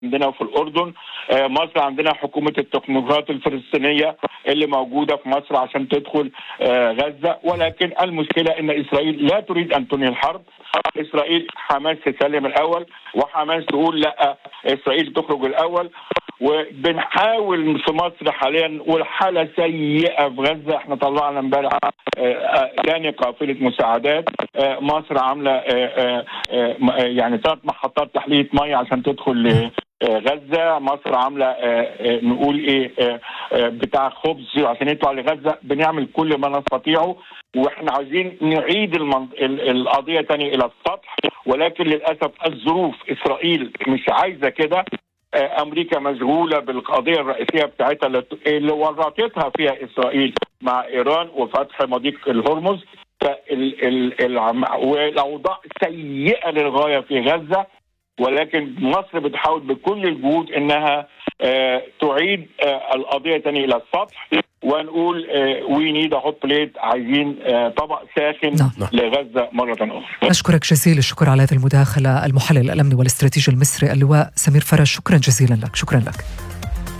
عندنا وفي الاردن مصر عندنا حكومه التكنولوجيات الفلسطينيه اللي موجوده في مصر عشان تدخل غزه ولكن المشكله ان اسرائيل لا تريد ان تنهي الحرب اسرائيل حماس تسلم الاول وحماس تقول لا اسرائيل تخرج الاول وبنحاول في مصر حاليا والحاله سيئه في غزه احنا طلعنا امبارح ثاني قافله مساعدات مصر عامله يعني ثلاث محطات تحليه ميه عشان تدخل غزه مصر عامله نقول ايه بتاع خبز عشان يطلع لغزه بنعمل كل ما نستطيعه واحنا عايزين نعيد المنط... القضيه تاني الى السطح ولكن للاسف الظروف اسرائيل مش عايزه كده امريكا مشغوله بالقضيه الرئيسيه بتاعتها اللي ورطتها فيها اسرائيل مع ايران وفتح مضيق الهرمز والاوضاع سيئه للغايه في غزه ولكن مصر بتحاول بكل الجهود انها آه تعيد آه القضيه تاني الى السطح ونقول وي نيد هوت بليت عايزين آه طبق ساخن نعم. لغزه مره اخرى. اشكرك جزيل الشكر على هذه المداخله المحلل الامني والاستراتيجي المصري اللواء سمير فرج شكرا جزيلا لك شكرا لك.